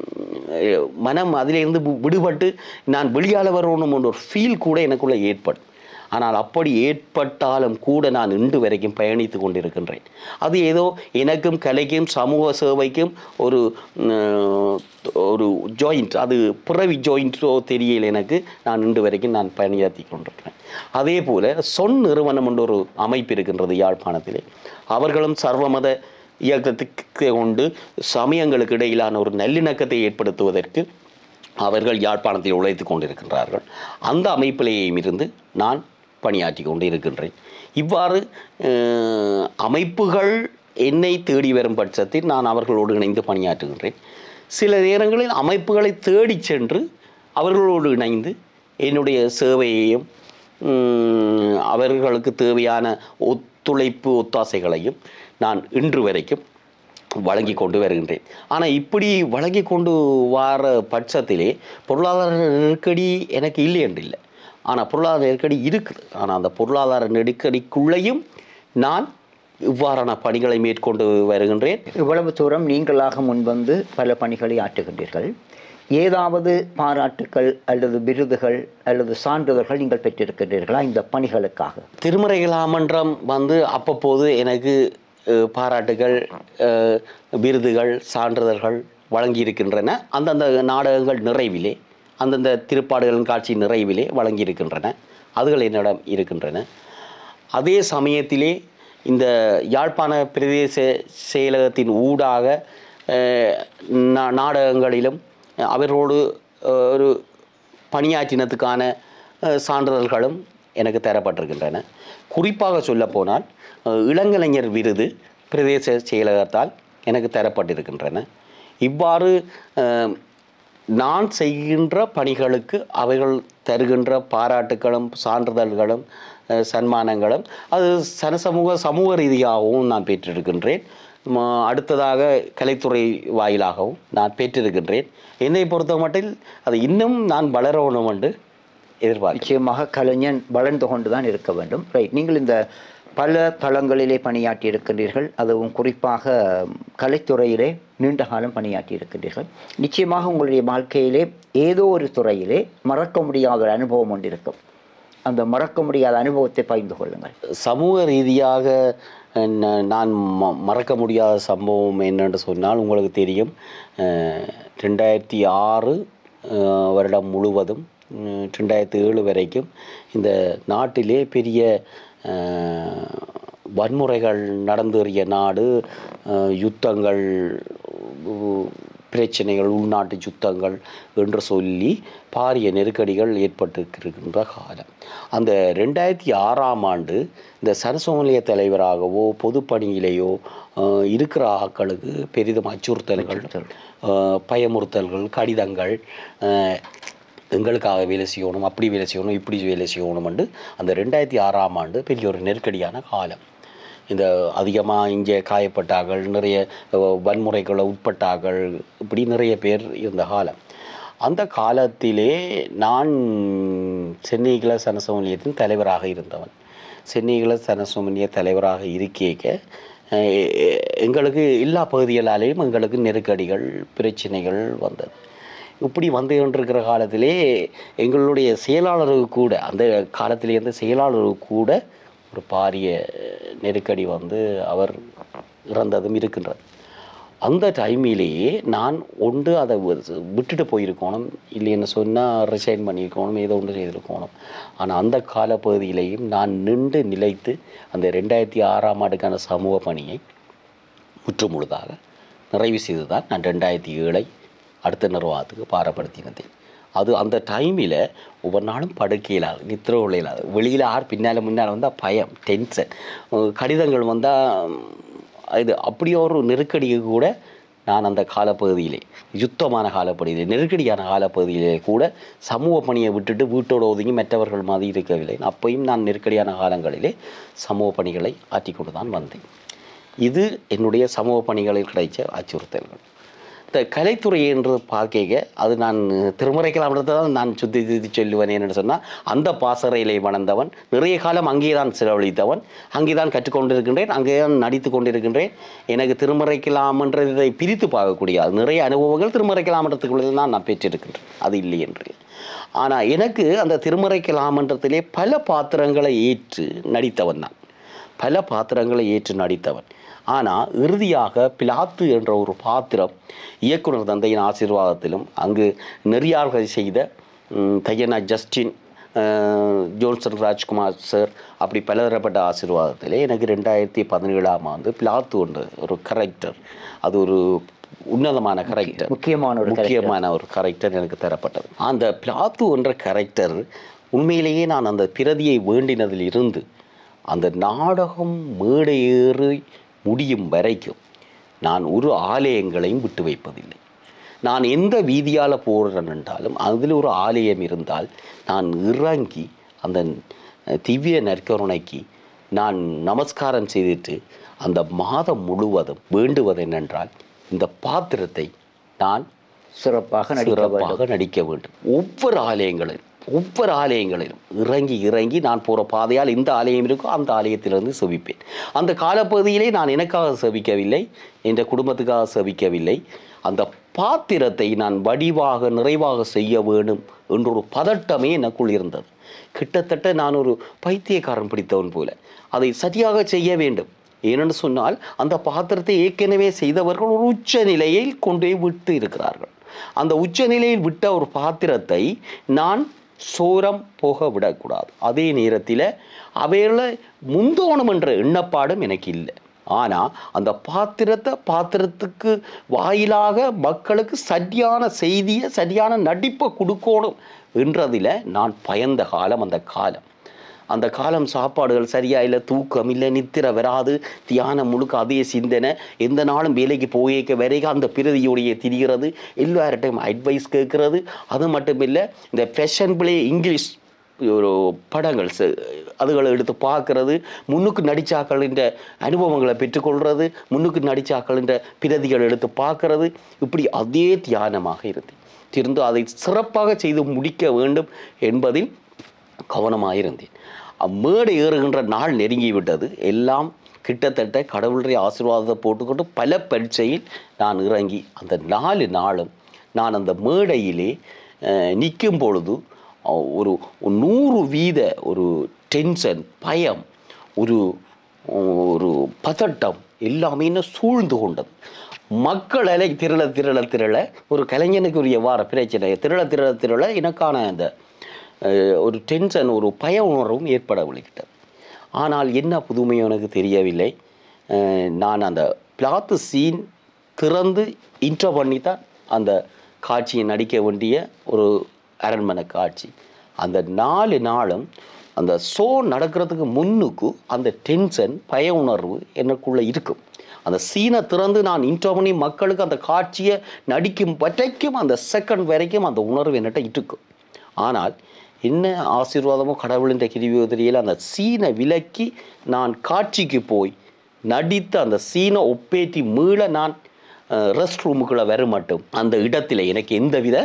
ம், மனம் அதிலிருந்து வி- விடுபட்டு நான் வெளியால வரணும் என்ற ஒரு ஃபீல் கூட எனக்குள்ள ஏற்படும் ஆனால் அப்படி ஏற்பட்டாலும் கூட நான் இன்று வரைக்கும் பயணித்து கொண்டிருக்கின்றேன் அது ஏதோ எனக்கும் கலைக்கும் சமூக சேவைக்கும் ஒரு ம், ஒரு ஜாயிண்ட் அது பிறவி ஜாயிண்ட்டோ தெரியல எனக்கு நான் இன்று வரைக்கும் நான் பணியாற்றி கொண்டிருக்கிறேன் அதே போல் சொன் நிறுவனம் என்ற ஒரு அமைப்பு இருக்கின்றது யாழ்ப்பாணத்திலே அவர்களும் சர்வமத இயக்கத்துக்கு கொண்டு சமயங்களுக்கு இடையிலான ஒரு நல்லிணக்கத்தை ஏற்படுத்துவதற்கு அவர்கள் யாழ்ப்பாணத்தில் உழைத்து கொண்டிருக்கின்றார்கள் அந்த அமைப்பிலேயும் இருந்து நான் பணியாற்றி கொண்டு இருக்கின்றேன் இவ்வாறு அஹ், அமைப்புகள் என்னை தேடி வரும் பட்சத்தில் நான் அவர்களோடு இணைந்து பணியாற்றுகின்றேன் சில நேரங்களில் அமைப்புகளை தேடிச் சென்று அவர்களோடு இணைந்து என்னுடைய சேவையையும் ம், அவர்களுக்கு தேவையான ஒத்துழைப்பு ஒத்தாசைகளையும் நான் இன்று வரைக்கும் வழங்கி கொண்டு வருகின்றேன் ஆனால் இப்படி வழங்கி கொண்டு வர பட்சத்திலே பொருளாதார நெருக்கடி எனக்கு இல்லை என்று இல்லை ஆனால் பொருளாதார நெருக்கடி இருக்குது ஆனால் அந்த பொருளாதார நெருக்கடிக்குள்ளேயும் நான் இவ்வாறான பணிகளை மேற்கொண்டு வருகின்றேன் இவ்வளவு தூரம் நீங்களாக முன்வந்து பல பணிகளை ஆற்றுகின்றீர்கள் ஏதாவது பாராட்டுக்கள் அல்லது விருதுகள் அல்லது சான்றிதழ்கள் நீங்கள் பெற்றிருக்கின்றீர்களா இந்த பணிகளுக்காக திருமறை கலாமன்றம் வந்து அப்பப்போது எனக்கு அஹ், பாராட்டுகள் அஹ், விருதுகள் சான்றிதழ்கள் வழங்கியிருக்கின்றன அந்தந்த நாடகங்கள் நிறைவிலே அந்தந்த திருப்பாடுகளின் காட்சி நிறைவிலே வழங்கியிருக்கின்றன அதுகள் என்னிடம் இருக்கின்றன அதே சமயத்திலே இந்த யாழ்ப்பாண பிரதேச செயலகத்தின் ஊடாக அஹ், நா- நாடகங்களிலும் அவரோடு அஹ், ஒரு பணியாற்றினத்துக்கான அஹ், சான்றிதழ்களும் எனக்கு தரப்பட்டிருக்கின்றன குறிப்பாக சொல்லப்போனால் அஹ், இளங்கலைஞர் விருது பிரதேச செயலகத்தால் எனக்கு தரப்பட்டிருக்கின்றன இவ்வாறு அஹ், நான் செய்கின்ற பணிகளுக்கு அவைகள் தருகின்ற பாராட்டுகளும் சான்றிதழ்களும் அஹ், சன்மானங்களும் அது சனசமூக சமூக ரீதியாகவும் நான் பெற்றிருக்கின்றேன் ம- அடுத்ததாக கலைத்துறை வாயிலாகவும் நான் பெற்றிருக்கின்றேன் என்னை பொறுத்த மட்டில் அது இன்னும் நான் வளரணும் என்று எதிர்பார்க்கிறேன் நிச்சயமாக கலைஞன் வளர்ந்து கொண்டு தான் இருக்க வேண்டும் ரைட் நீங்கள் இந்த பல தளங்களிலே பணியாற்றி இருக்கின்றீர்கள் அதுவும் குறிப்பாக ம், கலைத்துறையிலே நீண்ட காலம் பணியாற்றி இருக்கின்றீர்கள் நிச்சயமாக உங்களுடைய வாழ்க்கையிலே ஏதோ ஒரு துறையிலே மறக்க முடியாத ஒரு அனுபவம் ஒன்று இருக்கும் அந்த மறக்க முடியாத அனுபவத்தை பகிர்ந்து கொள்ளுங்கள் சமூக ரீதியாக அஹ், ந- நான் ம- மறக்க முடியாத சம்பவம் என்னென்று சொன்னால் உங்களுக்கு தெரியும் அஹ், ரெண்டாயிரத்தி ஆறு அஹ், வருடம் முழுவதும் உம், ரெண்டாயிரத்தி ஏழு வரைக்கும் இந்த நாட்டிலே பெரிய அஹ், வன்முறைகள் நடந்தேறிய நாடு அஹ், யுத்தங்கள் உ- பிரச்சனைகள் உள்நாட்டு யுத்தங்கள் என்று சொல்லி பாரிய நெருக்கடிகள் ஏற்பட்டிருக்கின்ற காலம் அந்த ரெண்டாயிரத்தி ஆறாம் ஆண்டு இந்த சரசோமலிய தலைவராகவோ பொதுப்பணியிலேயோ அஹ், இருக்கிற ஆட்களுக்கு பெரிதும் அச்சுறுத்தல்கள் அஹ், பயமுறுத்தல்கள் கடிதங்கள் அஹ், எங்களுக்காக வேலை செய்யணும் அப்படி வேலை செய்யணும் இப்படி வேலை செய்யணும்னு அந்த ரெண்டாயிரத்தி ஆறாம் ஆண்டு பெரிய ஒரு நெருக்கடியான காலம் இந்த அதிகமாக இங்கே காயப்பட்டார்கள் நிறைய அஹ், வன்முறைகளை உட்பட்டார்கள் இப்படி நிறைய பேர் இருந்த காலம் அந்த காலத்திலே நான் சென்னைகள சனசமூலியத்தின் தலைவராக இருந்தவன் சென்னைகள சனசமூலிய தலைவராக இருக்கேக்க அஹ், எங்களுக்கு எல்லா பகுதிகளாலேயும் எங்களுக்கு நெருக்கடிகள் பிரச்சனைகள் வந்தது இப்படி வந்து கொண்டிருக்கிற காலத்திலே எங்களுடைய செயலாளருக்கு கூட அந்த காலத்திலே இருந்த செயலாளருக்கு கூட ஒரு பாரிய நெருக்கடி வந்து அவர் இறந்ததும் இருக்கின்றது அந்த டைமிலேயே நான் ஒன்று அதை வி- விட்டுட்டு போயிருக்கணும் இல்லைன்னு சொன்னால் ரிசைன் பண்ணியிருக்கணும் ஏதோ ஒன்று செய்திருக்கணும் ஆனால் அந்த காலப்பகுதியிலேயும் நான் நின்று நிலைத்து அந்த ரெண்டாயிரத்தி ஆறாம் ஆண்டுக்கான சமூக பணியை முற்று முழுதாக நிறைவு செய்து தான் நான் ரெண்டாயிரத்தி ஏழை அடுத்த நிர்வாகத்துக்கு பாரப்படுத்தினது அது அந்த டைமில் ஒவ்வொரு நாளும் படுக்க இயலாது நித்திர கொள்ள இயலாது வெளியில் யார் பின்னால் முன்னால் வந்தால் பயம் டென்ஷன் கடிதங்கள் வந்தால் இது அப்படியே ஒரு நெருக்கடிக்கு கூட நான் அந்த காலப்பகுதியிலே யுத்தமான காலப்பகுதியிலே நெருக்கடியான காலப்பகுதியிலே கூட சமூக பணியை விட்டுட்டு வீட்டோடு ஒதுங்கி மற்றவர்கள் மாதிரி இருக்கவில்லை அப்பையும் நான் நெருக்கடியான காலங்களிலே சமூக பணிகளை ஆற்றிக்கொண்டு தான் வந்தேன் இது என்னுடைய சமூக பணிகளில் கிடைச்ச அச்சுறுத்தல்கள் இந்த கலைத்துறை என்று பார்க்க அது நான் திருமுறைக்கலாம்ன்றதை தான் நான் சுத்தி சுத்தி சொல்லுவேன் என்னென்னு சொன்னால் அந்த பாசறையிலே வளர்ந்தவன் நிறைய காலம் அங்கே தான் செலவழித்தவன் அங்கே தான் கற்றுக்கொண்டிருக்கின்றேன் அங்கே தான் நடித்து கொண்டிருக்கின்றேன் எனக்கு திருமறைக்கலாம்ன்றதை பிரித்து பார்க்கக்கூடிய அது நிறைய அனுபவங்கள் திருமறைக்கலாம்ன்றதுக்குள்ளே தான் நான் பெற்றிருக்கின்றேன் அது இல்லை என்று ஆனால் எனக்கு அந்த திருமறைக்கலாமன்றத்திலே பல பாத்திரங்களை ஏற்று நடித்தவன் நான் பல பாத்திரங்களை ஏற்று நடித்தவன் ஆனால் இறுதியாக பிலாத்து என்ற ஒரு பாத்திரம் இயக்குனர் தந்தையின் ஆசீர்வாதத்திலும் அங்கு நெறியார்கள் செய்த ம், தையனா ஜஸ்டின் அஹ், ஜோன்சன் ராஜ்குமார் சார் அப்படி பலதரப்பட்ட ஆசீர்வாதத்திலே எனக்கு ரெண்டாயிரத்தி பதினேழாம் ஆண்டு பிலாத்து என்ற ஒரு கரெக்டர் அது ஒரு உன்னதமான கரெக்டர் முக்கியமான ஒரு முக்கியமான ஒரு கரெக்டர் எனக்கு தரப்பட்டது அந்த பிளாத்து என்ற கரெக்டர் உண்மையிலேயே நான் அந்த பிரதியை வேண்டினதில் இருந்து அந்த நாடகம் மேடையேறி முடியும் வரைக்கும் நான் ஒரு ஆலயங்களையும் விட்டு வைப்பதில்லை நான் எந்த வீதியால் போகிறேன் என்றாலும் அதில் ஒரு ஆலயம் இருந்தால் நான் இறங்கி அந்த அஹ், திவ்ய நற்கருணைக்கு நான் நமஸ்காரம் செய்துட்டு அந்த மாதம் முழுவதும் வேண்டுவது என்னென்றால் இந்த பாத்திரத்தை நான் சிறப்பாக நடிக்க வேண்டும் சிறப்பாக நடிக்க வேண்டும் ஒவ்வொரு ஆலயங்களிலும் ஒவ்வொரு ஆலயங்களிலும் இறங்கி இறங்கி நான் போகிற பாதையால் இந்த ஆலயம் இருக்கோ அந்த ஆலயத்திலிருந்து செவிப்பேன் அந்த காலப்பகுதியிலே நான் எனக்காக செவிக்கவில்லை என்ற குடும்பத்துக்காக செவிக்கவில்லை அந்த பாத்திரத்தை நான் வடிவாக நிறைவாக செய்ய வேண்டும் என்ற ஒரு பதட்டமே எனக்குள் இருந்தது கிட்டத்தட்ட நான் ஒரு பைத்தியக்காரன் பிடித்தவன் போல அதை சரியாக செய்ய வேண்டும் ஏனென்று சொன்னால் அந்த பாத்திரத்தை ஏற்கனவே செய்தவர்கள் ஒரு உச்ச நிலையில் கொண்டு போய் விட்டு இருக்கிறார்கள் அந்த உச்ச நிலையில் விட்ட ஒரு பாத்திரத்தை நான் சோரம் போக விடக்கூடாது அதே நேரத்தில் அவைகளை முந்தோணும் என்ற எண்ணப்பாடும் எனக்கு இல்லை ஆனால் அந்த பாத்திரத்தை பாத்திரத்துக்கு வாயிலாக மக்களுக்கு சரியான செய்தியை சரியான நடிப்பை கொடுக்கணும் என்றதில் நான் பயந்த காலம் அந்த காலம் அந்த காலம் சாப்பாடுகள் சரியா இல்லை தூக்கம் இல்லை நித்திர வராது தியானம் முழுக்க அதே சிந்தனை எந்த நாளும் வேலைக்கு போயேக்க வரைக்கும் அந்த பிரதியோடைய திரிகிறது எல்லார்ட்டையும் அட்வைஸ் கேட்கறது அது மட்டும் இல்லை இந்த ஃபேஷன் பிளே இங்கிலீஷ் ஒரு படங்கள் ச- அதுகளை எடுத்து பார்க்கறது முன்னுக்கு நடிச்சாக்களின் அனுபவங்களை பெற்றுக்கொள்வது முன்னுக்கு நடிச்சாக்களின் பிரதிகள் எடுத்து பார்க்கறது இப்படி அதே தியானமாக இருந்து திருந்து அதை சிறப்பாக செய்து முடிக்க வேண்டும் என்பதில் கவனமாயிருந்தேன் மேடை ஏறுகின்ற நாள் நெருங்கி விட்டது எல்லாம் கிட்டத்தட்ட கடவுளுடைய ஆசீர்வாதத்தை போட்டுக்கொண்டு பல பரீட்சையில் நான் இறங்கி அந்த நாலு நாளும் நான் அந்த மேடையிலே நிற்கும் பொழுது அஹ், ஒரு ஒரு நூறு வீத ஒரு டென்ஷன் பயம் ஒரு ஒரு பதட்டம் எல்லாமே என்ன சூழ்ந்து கொண்டது மக்கள் அலை திரள திரள திரள ஒரு கலைஞனுக்குரிய வார பிரச்சனை திரள திரள திரள எனக்கான அந்த அஹ், ஒரு டென்ஷன் ஒரு பய உணர்வும் ஏற்பட விளைவிட்டது ஆனால் என்ன புதுமை எனக்கு தெரியவில்லை அஹ், நான் அந்த பிளாத்து சீன் திறந்து இன்ட்ரோ பண்ணி தான் அந்த காட்சியை நடிக்க வேண்டிய ஒரு அரண்மனை காட்சி அந்த நாலு நாளும் அந்த ஷோ நடக்கிறதுக்கு முன்னுக்கு அந்த டென்ஷன் பய உணர்வு எனக்குள்ளே இருக்கும் அந்த சீனை திறந்து நான் இன்ட்ரோ பண்ணி மக்களுக்கு அந்த காட்சியை நடிக்கும் வரைக்கும் அந்த செகண்ட் வரைக்கும் அந்த உணர்வு என்னட்ட இருக்கும் ஆனால் என்ன ஆசீர்வாதமோ கடவுளின் கிருவியோ தெரியல அந்த சீனை விலக்கி நான் காட்சிக்கு போய் நடித்து அந்த சீனை ஒப்பேற்றி மீள நான் ரெஸ்ட் ரூமுக்குள்ளே வர மட்டும் அந்த இடத்துல எனக்கு எந்தவித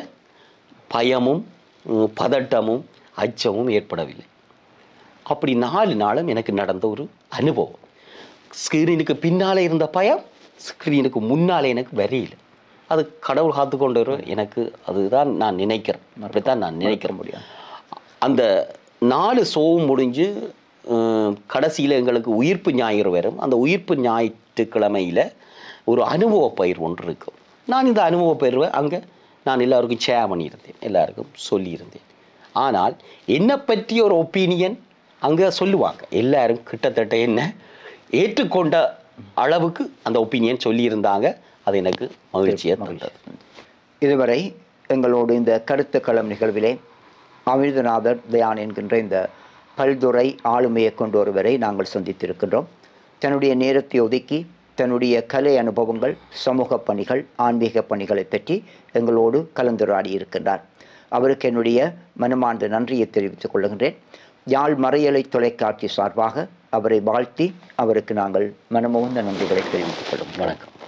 பயமும் உம், பதட்டமும் அச்சமும் ஏற்படவில்லை அப்படி நாலு நாளும் எனக்கு நடந்த ஒரு அனுபவம் ஸ்க்ரீனுக்கு பின்னாலே இருந்த பயம் ஸ்க்ரீனுக்கு முன்னாலே எனக்கு வரையில அது கடவுள் காத்து கொண்டு வரும் எனக்கு அதுதான் நான் நினைக்கிறேன் அப்படித்தான் நான் நினைக்கிற முடியும் அந்த நாலு ஷோவும் முடிஞ்சு கடைசியில் எங்களுக்கு உயிர்ப்பு ஞாயிறு வரும் அந்த உயிர்ப்பு ஞாயிற்றுக்கிழமையில் ஒரு அனுபவ பயிர் ஒன்று இருக்கும் நான் இந்த அனுபவ பயிர்வை அங்கே நான் எல்லாருக்கும் ஷேர் பண்ணியிருந்தேன் எல்லாருக்கும் சொல்லியிருந்தேன் ஆனால் என்னை பற்றி ஒரு ஒப்பீனியன் அங்கே சொல்லுவாங்க எல்லாரும் கிட்டத்தட்ட என்ன ஏற்றுக்கொண்ட அளவுக்கு அந்த ஒப்பீனியன் சொல்லியிருந்தாங்க அது எனக்கு மகிழ்ச்சியை தந்தது இதுவரை எங்களோடு இந்த கருத்துக்களம் நிகழ்விலே அமிர்தநாதர் தயான் என்கின்ற இந்த பல்துறை ஆளுமையை கொண்டு ஒருவரை நாங்கள் சந்தித்திருக்கின்றோம் தன்னுடைய நேரத்தை ஒதுக்கி தன்னுடைய கலை அனுபவங்கள் சமூக பணிகள் ஆன்மீக பணிகளை பற்றி எங்களோடு கலந்துரையாடி இருக்கின்றார் அவருக்கு என்னுடைய மனமார்ந்த நன்றியை தெரிவித்துக் கொள்கின்றேன் யாழ் மறையலை தொலைக்காட்சி சார்பாக அவரை வாழ்த்தி அவருக்கு நாங்கள் மனமுகந்த நன்றிகளை தெரிவித்துக் கொள்ளும் வணக்கம்